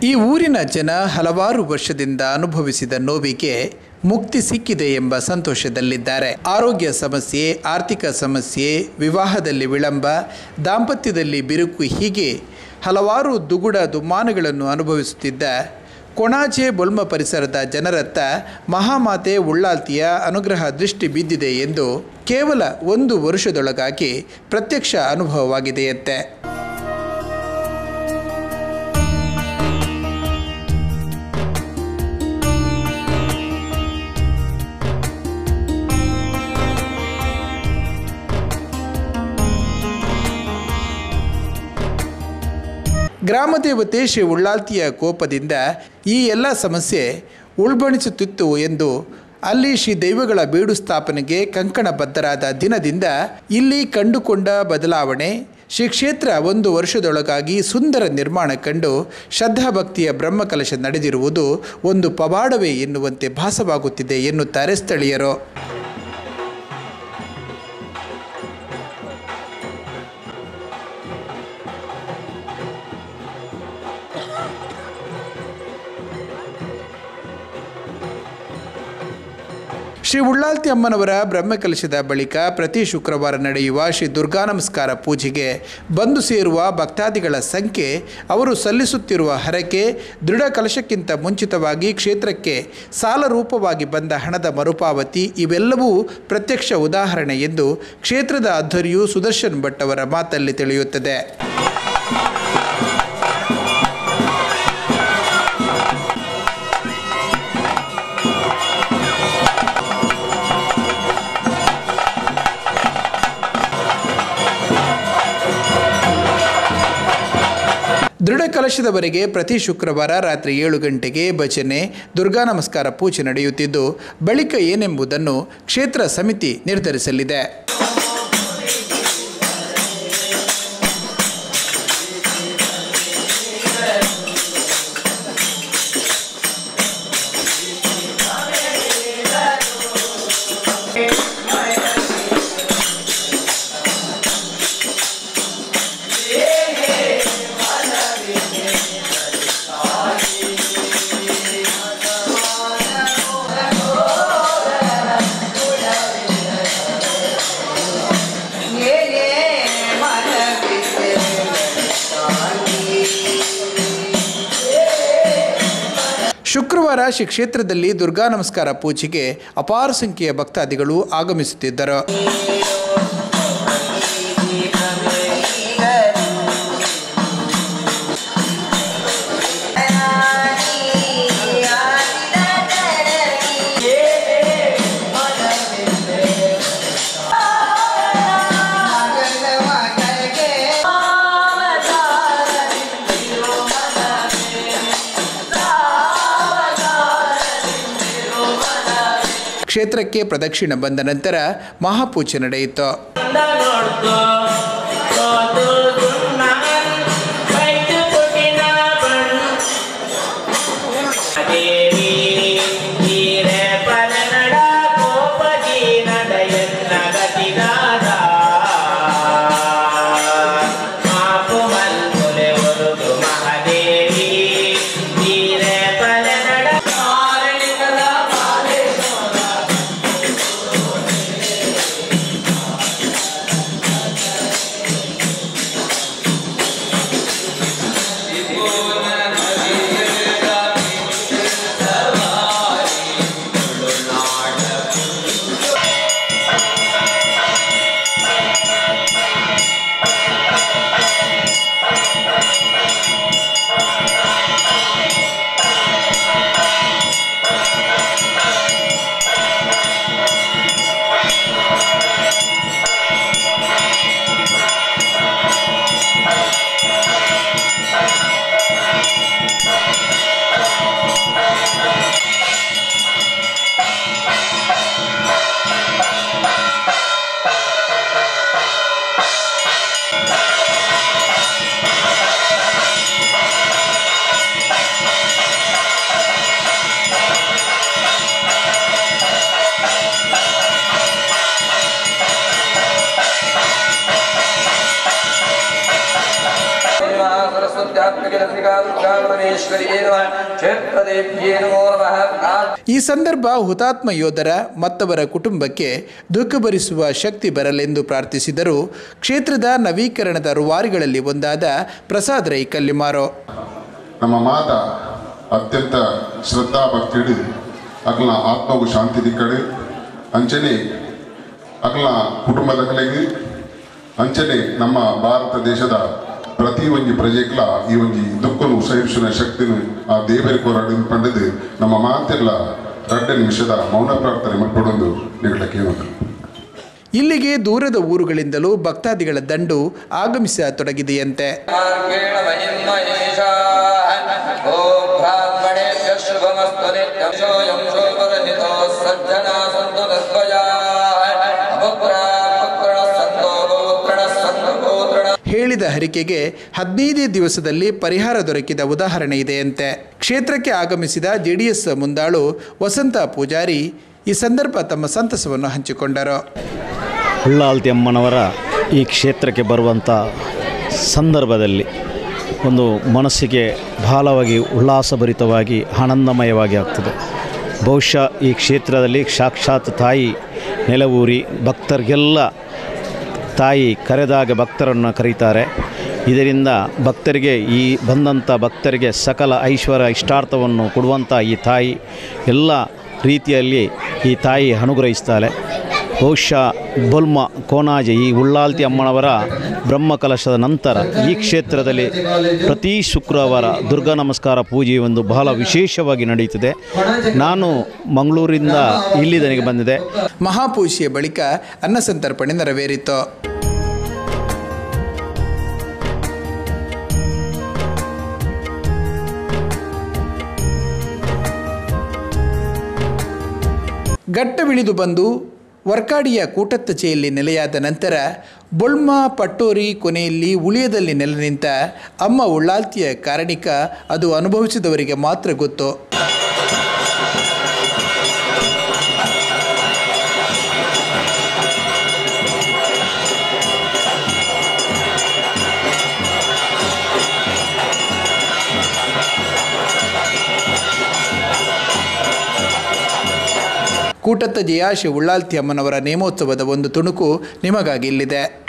ಈ ಊರಿನ ಜನ ಹಲವಾರು ವರ್ಷದಿಂದ ಅನುಭವಿಸಿದ ನೋವಿಗೆ ಮುಕ್ತಿ ಸಿಕ್ಕಿದೆ ಎಂಬ ಸಂತೋಷದಲ್ಲಿದ್ದಾರೆ ಆರೋಗ್ಯ ಸಮಸ್ಯೆ ಆರ್ಥಿಕ ಸಮಸ್ಯೆ ವಿವಾಹದಲ್ಲಿ ವಿಳಂಬ ದಾಂಪತ್ಯದಲ್ಲಿ ಬಿರುಕು ಹೀಗೆ ಹಲವಾರು ದುಗುಡ ದುಮ್ಮಾನಗಳನ್ನು ಅನುಭವಿಸುತ್ತಿದ್ದ ಕೊಣಾಜೆ ಬೊಲ್ಮ ಪರಿಸರದ ಜನರತ್ತ ಮಹಾಮಾತೆ ಉಳ್ಳಾಲ್ತಿಯ ಅನುಗ್ರಹ ದೃಷ್ಟಿ ಬಿದ್ದಿದೆ ಎಂದು ಕೇವಲ ಒಂದು ವರ್ಷದೊಳಗಾಗಿ ಪ್ರತ್ಯಕ್ಷ ಅನುಭವವಾಗಿದೆಯಂತೆ ಗ್ರಾಮದೇವತೆ ಶ್ರೀ ಉಳ್ಳಾಲ್ತಿಯ ಕೋಪದಿಂದ ಈ ಎಲ್ಲ ಸಮಸ್ಯೆ ಉಳ್ಬಣಿಸುತ್ತಿತ್ತು ಎಂದು ಅಲ್ಲಿ ಶ್ರೀ ದೈವಗಳ ಬೀಡು ಸ್ಥಾಪನೆಗೆ ಕಂಕಣ ಬದ್ಧರಾದ ದಿನದಿಂದ ಇಲ್ಲಿ ಕಂಡುಕೊಂಡ ಬದಲಾವಣೆ ಶ್ರೀ ಕ್ಷೇತ್ರ ಒಂದು ವರ್ಷದೊಳಗಾಗಿ ಸುಂದರ ನಿರ್ಮಾಣ ಕಂಡು ಶ್ರದ್ಧಾಭಕ್ತಿಯ ಬ್ರಹ್ಮಕಲಶ ನಡೆದಿರುವುದು ಒಂದು ಪವಾಡವೇ ಎನ್ನುವಂತೆ ಭಾಸವಾಗುತ್ತಿದೆ ಎನ್ನುತ್ತಾರೆ ಸ್ಥಳೀಯರು ಶ್ರೀ ಉಳ್ಳಾಲ್ತಿ ಅಮ್ಮನವರ ಬ್ರಹ್ಮಕಲಶದ ಬಳಿಕ ಪ್ರತಿ ಶುಕ್ರವಾರ ನಡೆಯುವ ಶ್ರೀ ದುರ್ಗಾ ನಮಸ್ಕಾರ ಪೂಜೆಗೆ ಬಂದು ಸೇರುವ ಭಕ್ತಾದಿಗಳ ಸಂಖ್ಯೆ ಅವರು ಸಲ್ಲಿಸುತ್ತಿರುವ ಹರಕೆ ದೃಢ ಕಲಶಕ್ಕಿಂತ ಮುಂಚಿತವಾಗಿ ಕ್ಷೇತ್ರಕ್ಕೆ ಸಾಲ ರೂಪವಾಗಿ ಬಂದ ಹಣದ ಮರುಪಾವತಿ ಇವೆಲ್ಲವೂ ಪ್ರತ್ಯಕ್ಷ ಉದಾಹರಣೆ ಎಂದು ಕ್ಷೇತ್ರದ ಅಧ್ಯರಿಯು ಸುದರ್ಶನ್ ಭಟ್ ಅವರ ಮಾತಲ್ಲಿ ತಿಳಿಯುತ್ತದೆ ದೃಢ ಕಲಶದವರೆಗೆ ಪ್ರತಿ ಶುಕ್ರವಾರ ರಾತ್ರಿ ಏಳು ಗಂಟೆಗೆ ಭಜನೆ ದುರ್ಗಾ ನಮಸ್ಕಾರ ಪೂಜೆ ನಡೆಯುತ್ತಿದ್ದು ಬಳಿಕ ಏನೆಂಬುದನ್ನು ಕ್ಷೇತ್ರ ಸಮಿತಿ ನಿರ್ಧರಿಸಲಿದೆ ಶುಕ್ರವಾರ ಶ್ರೀ ಕ್ಷೇತ್ರದಲ್ಲಿ ದುರ್ಗಾ ನಮಸ್ಕಾರ ಪೂಜೆಗೆ ಅಪಾರ ಸಂಖ್ಯೆಯ ಭಕ್ತಾದಿಗಳು ಆಗಮಿಸುತ್ತಿದ್ದರು ಕ್ಷೇತ್ರಕ್ಕೆ ಪ್ರದಕ್ಷಿಣೆ ಬಂದ ನಂತರ ಮಹಾಪೂಜೆ ನಡೆಯಿತು ಕ್ಷೇತ್ರಜನತ್ರಿಕಾ ದುರ್ಗಾ ಪರಮೇಶ್ವರಿಯೇ ನಮಃ ಕ್ಷೇತ್ರದೇವ್ಯೇ ನಮೋ ನಮಃ ಈ ಸಂದರ್ಭ ಹುತಾತ್ಮ ಯೋಧರ ಮತ್ತವರ ಕುಟುಂಬಕ್ಕೆ ದುಃಖ ಭರಿಸುವ ಶಕ್ತಿ ಬರಲೆಂದು ಪ್ರಾರ್ಥಿಸಿದರು ಕ್ಷೇತ್ರದ ನವೀಕರಣದ ರೂವಾರಿಗಳಲ್ಲಿ ಒಂದಾದ ಪ್ರಸಾದ್ ರೈ ಕಲ್ಲಿಮಾರೋ ನಮ್ಮ ಮಾತ ಅತ್ಯಂತ ಶ್ರದ್ಧಾ ಭಕ್ತಿಡು ಅಕ್ಲ ಆತ್ಮಗೂ ಶಾಂತಿ ದಿಕ್ಕಡು ಅಂಚನೆ ಅಕ್ಲ ಕುಟುಂಬದಗಳಿಗೆ ಅಂಚನೆ ನಮ್ಮ ಭಾರತ ದೇಶದ ಪ್ರತಿ ಒಂಜಿ ಪ್ರಜೆಕ್ಲ ಈ ಒಂಜಿ ದುಃಖನು ಸಹಿಸುವ ಶಕ್ತಿನು ಆ ದೇವರ ಕೋರಾಡಿ ಪಂಡದು ನಮ್ಮ ಮಾತೆಲ್ಲ ರಡ್ಡ ನಿಮಿಷದ ಮೌನ ಪ್ರಾರ್ಥನೆ ಮಾಡ್ಕೊಡೊಂದು ನಿಗಳಕ್ಕೆ ಒಂದು ಇಲ್ಲಿಗೆ ದೂರದ ಊರುಗಳಿಂದಲೂ ಭಕ್ತಾದಿಗಳ ದಂಡು ಆಗಮಿಸತೊಡಗಿದೆಯಂತೆ ಮಾರ್ಗೇಣ ಮಹಿಮಹೇಷಾಃ ಓಂ ಬ್ರಾಹ್ಮಣೇಭ್ಯಃ ಶುಭಮಸ್ತು ನಿತ್ಯಂ ಸೋಯಂ ಸೋಪರಹಿತೋ ಸಜ್ಜನಾ ಸಂತು ತದ್ವಯಾಃ ಅಪುತ್ರಾಪುತ್ರಣ ಸಂತೋ ಗೋತ್ರಣ ಸಂತು ಗೋತ್ರಣ ಹೇಳಿದ ಹರಿಕೆಗೆ ಹದಿನೈದೇ ದಿವಸದಲ್ಲಿ ಪರಿಹಾರ ದೊರಕಿದ ಉದಾಹರಣೆ ಇದೆಯಂತೆ ಕ್ಷೇತ್ರಕ್ಕೆ ಆಗಮಿಸಿದ ಜೆಡಿಎಸ್ ಮುಂದಾಳು ವಸಂತ ಪೂಜಾರಿ ಈ ಸಂದರ್ಭ ತಮ್ಮ ಸಂತಸವನ್ನು ಹಂಚಿಕೊಂಡರು ಉಳ್ಳಾಲ್ತಿ ಅಮ್ಮನವರ ಈ ಕ್ಷೇತ್ರಕ್ಕೆ ಬರುವಂಥ ಸಂದರ್ಭದಲ್ಲಿ ಒಂದು ಮನಸ್ಸಿಗೆ ಬಹಳವಾಗಿ ಉಲ್ಲಾಸಭರಿತವಾಗಿ ಆನಂದಮಯವಾಗಿ ಆಗ್ತದೆ ಬಹುಶಃ ಈ ಕ್ಷೇತ್ರದಲ್ಲಿ ಸಾಕ್ಷಾತ್ ತಾಯಿ ನೆಲವೂರಿ ಭಕ್ತರಿಗೆಲ್ಲ ತಾಯಿ ಕರೆದಾಗ ಭಕ್ತರನ್ನು ಕರೀತಾರೆ ಇದರಿಂದ ಭಕ್ತರಿಗೆ ಈ ಬಂದಂಥ ಭಕ್ತರಿಗೆ ಸಕಲ ಐಶ್ವರ್ಯ ಇಷ್ಟಾರ್ಥವನ್ನು ಕೊಡುವಂಥ ಈ ತಾಯಿ ಎಲ್ಲ ರೀತಿಯಲ್ಲಿ ಈ ತಾಯಿ ಅನುಗ್ರಹಿಸ್ತಾಳೆ ಬಹುಶಃ ಬೊಲ್ಮ ಕೋನಾಜೆ ಈ ಉಳ್ಳಾಲ್ತಿ ಅಮ್ಮನವರ ಬ್ರಹ್ಮಕಲಶದ ನಂತರ ಈ ಕ್ಷೇತ್ರದಲ್ಲಿ ಪ್ರತಿ ಶುಕ್ರವಾರ ದುರ್ಗಾ ನಮಸ್ಕಾರ ಪೂಜೆ ಒಂದು ಬಹಳ ವಿಶೇಷವಾಗಿ ನಡೆಯುತ್ತದೆ ನಾನು ಮಂಗಳೂರಿಂದ ಇಲ್ಲಿ ನನಗೆ ಬಂದಿದೆ ಮಹಾಪೂಜೆಯ ಬಳಿಕ ಅನ್ನಸಂತರ್ಪಣೆ ನೆರವೇರಿತು ಗಟ್ಟವಿಳಿದು ಬಂದು ವರ್ಕಾಡಿಯ ಕೂಟತ್ತಚೆಯಲ್ಲಿ ನೆಲೆಯಾದ ನಂತರ ಬೊಳ್ಮ ಪಟ್ಟೋರಿ ಕೊನೆಯಲ್ಲಿ ಉಳಿಯದಲ್ಲಿ ನೆಲೆ ನಿಂತ ಅಮ್ಮ ಉಳ್ಳಾಲ್ತಿಯ ಕಾರಣಿಕ ಅದು ಅನುಭವಿಸಿದವರಿಗೆ ಮಾತ್ರ ಗೊತ್ತು ಕೂಟತ್ತ ಜಯಾಶಿ ಉಳ್ಳಾಲ್ತಿ ಅಮ್ಮನವರ ನೇಮೋತ್ಸವದ ಒಂದು ತುಣುಕು ನಿಮಗಾಗಿ ಇಲ್ಲಿದೆ